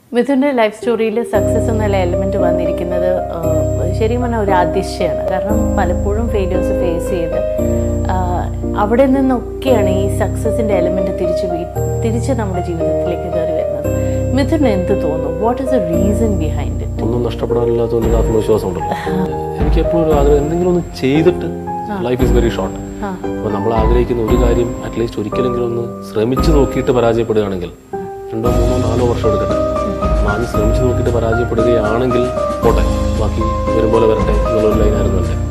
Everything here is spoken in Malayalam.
മിഥുൻ്റെ ലൈഫ് സ്റ്റോറിയിൽ സക്സസ് എന്നുള്ള എലിമെന്റ് വന്നിരിക്കുന്നത് ആ, ശരിക്കും പറഞ്ഞാൽ ഒരു അതിശയാണ് കാരണം പലപ്പോഴും ഫെയിലിയേഴ്സ് ഫേസ് ചെയ്ത് ആ, അവിടെ നിന്നൊക്കെയാണ് ഈ സക്സസിന്റെ എലിമെന്റ് തിരിച്ച് വീ- തിരിച്ച് നമ്മുടെ ജീവിതത്തിലേക്ക് കയറി വരുന്നത് മിഥുന് എന്ത് തോന്നുന്നു what is the reason behind it ഒന്നും നഷ്ടപ്പെടാനില്ലാത്ത ഒരു ആത്മവിശ്വാസം ഉണ്ടല്ലോ എനിക്ക് എപ്പോഴും ഒരു ആഗ്രഹം എന്തെങ്കിലും ഒന്ന് ചെയ്തിട്ട് ലൈഫ് ഇസ് വെരി ഷോർട്ട് ആ. അപ്പോൾ നമ്മൾ ആഗ്രഹിക്കുന്ന ഒരു കാര്യം അറ്റ്ലീസ്റ്റ് ഒരിക്കലെങ്കിലും ഒന്ന് ശ്രമിച്ചു നോക്കിയിട്ട് പരാജയപ്പെടുകയാണെങ്കിൽ രണ്ടോ മൂന്നോ നാലോ വർഷം എടുക്കട്ടെ അപ്പോൾ ആദ്യം ശ്രമിച്ചു നോക്കിയിട്ട് പരാജയപ്പെടുകയാണെങ്കിൽ പോട്ടെ ബാക്കി വരും പോലെ വരട്ടെ എന്നുള്ളൊരു ലൈനായിരുന്നു എൻ്റെ